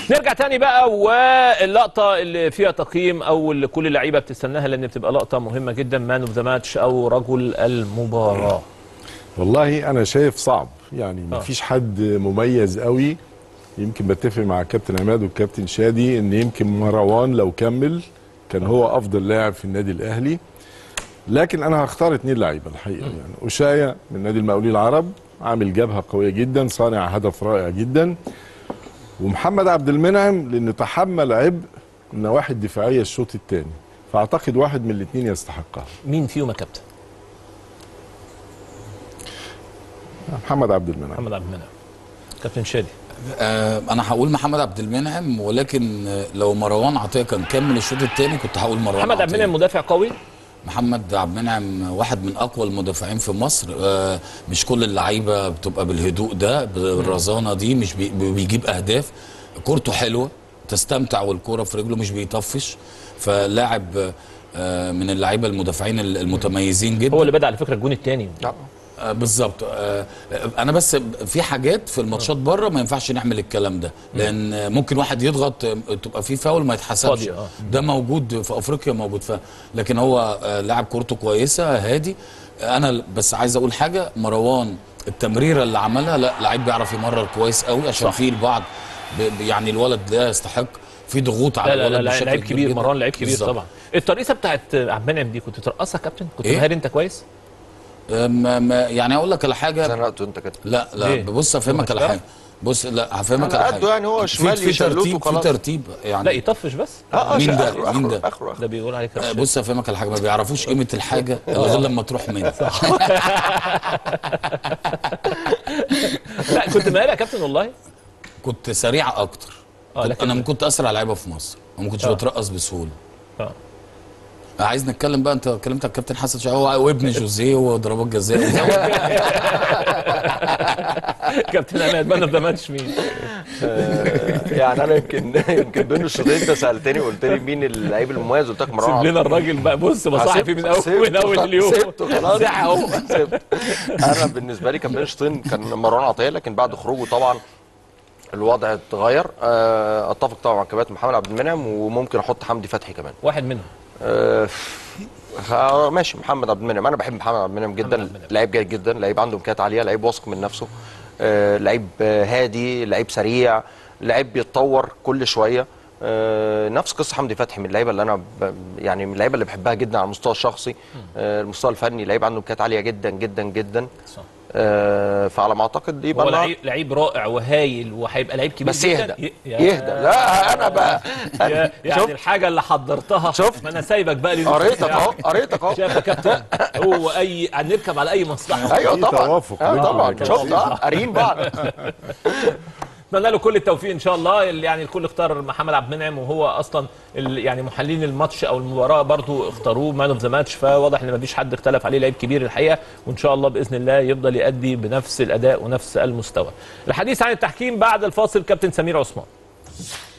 نرجع تاني بقى واللقطه اللي فيها تقييم او اللي كل اللعيبه بتستناها لان بتبقى لقطه مهمه جدا مان اوف ذا ماتش او رجل المباراه والله انا شايف صعب يعني آه. مفيش حد مميز قوي يمكن بتفق مع الكابتن عماد والكابتن شادي ان يمكن مروان لو كمل كان هو افضل لاعب في النادي الاهلي لكن انا هختار اتنين لعيبه الحقيقه يعني أشاية من نادي المقاولين العرب عامل جبهه قويه جدا صانع هدف رائع جدا ومحمد عبد المنعم لانه تحمل عبء النواحي الدفاعيه الشوط الثاني فاعتقد واحد من الاثنين يستحقها مين فيهم يا كابتن محمد عبد المنعم محمد عبد المنعم كابتن شادي آه انا هقول محمد عبد المنعم ولكن آه، لو مروان عطيه كان كمل الشوط الثاني كنت هقول مروان محمد عبد عطية. المنعم مدافع قوي محمد عبد المنعم واحد من اقوى المدافعين في مصر آه، مش كل اللعيبه بتبقى بالهدوء ده بالرزانه دي مش بي- بيجيب اهداف كورته حلوه تستمتع والكوره في رجله مش بيطفش فلاعب آه، من اللعيبه المدافعين المتميزين جدا هو اللي بدا على فكره الجون الثاني آه، بالظبط آه، آه، انا بس في حاجات في الماتشات بره ما ينفعش نعمل الكلام ده لان آه، ممكن واحد يضغط آه، تبقى في فاول ما يتحسبش فاضي، آه. ده موجود في افريقيا موجود ف لكن هو آه، لاعب كورته كويسه هادي آه، انا بس عايز اقول حاجه مروان التمريره اللي عملها لا لعيب بيعرف يمرر كويس قوي عشان في البعض ب- ب- يعني الولد لا يستحق في ضغوط على لا لا الولد لا, لا بشكل لعيب كبير جداً. مروان لعيب كبير بالظبط. طبعا الترقيصه بتاعت عبد المنعم دي كنت ترقصها كابتن كنت إيه؟ مهاري انت كويس آه، ما ما يعني اقول لك على حاجه زنقته انت كده لا لا ليه؟ بص افهمك على مش حاجه بص لا هفهمك على على قده حاجه يعني هو في- شمال في يشلوت ترتيب في وخلاص. ترتيب يعني لا يطفش بس اه اه مين ده؟ اخره مين ده؟ اخره اخره ده بيقول عليك آه، رشاد. بص افهمك على حاجه ما بيعرفوش قيمه الحاجه الا غير لما تروح منها لا كنت مهاري يا كابتن والله كنت سريع اكتر آه، كنت- لكن- انا كنت اسرع لعيبه في مصر وما كنتش آه. بترقص بسهوله اه عايز نتكلم بقى انت اتكلمت على الكابتن حسن شحاته هو وابن جوزيه وضربات جزاء كابتن عماد مان اوف ذا ماتش مين يعني انا يمكن يمكن بين الشوطين انت سالتني قلت لي مين اللعيب المميز قلت لك مروان سيب لنا الراجل بقى بص بصاحي فيه من اول سيبته من اول خلاص، اليوم سيبته خلاص ساعه اهو سيبته. انا بالنسبه لي كان بين الشوطين كان مروان عطيه لكن بعد خروجه طبعا الوضع اتغير آه، اتفق طبعا مع كباتن محمد عبد المنعم وممكن احط حمدي فتحي كمان واحد منهم آه، خ- ماشي محمد عبد المنعم انا بحب محمد عبد المنعم محمد جدا عبد المنعم. لعيب جيد جدا لعيب عنده امكانيات عاليه لعيب واثق من نفسه آه، لعيب آه، هادي لعيب سريع لعيب بيتطور كل شويه آه، نفس قصه حمدي فتحي من اللعيبه اللي انا ب... يعني من اللعيبه اللي بحبها جدا على المستوى الشخصي آه، المستوى الفني لعيب عنده امكانيات عاليه جدا جدا جدا صح. آه، فعلى ما اعتقد يبقى هو النهار- لعيب لعيب رائع وهايل وهيبقى لعيب كبير بس جدا يهدى ي- يا- يهدى لا انا بقى يا- يعني شوف. الحاجه اللي حضرتها شفت؟ ما انا سايبك بقى لي قريتك اهو قريتك اهو شايف يا كابتن هو اي هنركب على اي مصلحه ايوه في طبعا توافق آه بيننا طبعا كده. شفت اه قاريين بعض اتمنى له كل التوفيق ان شاء الله اللي يعني الكل اختار محمد عبد المنعم وهو اصلا ال- يعني محللين الماتش او المباراه برضو اختاروه مان اوف ذا ماتش فواضح ان مفيش حد اختلف عليه لعيب كبير الحقيقه وان شاء الله باذن الله يفضل يؤدي بنفس الاداء ونفس المستوى. الحديث عن التحكيم بعد الفاصل كابتن سمير عثمان.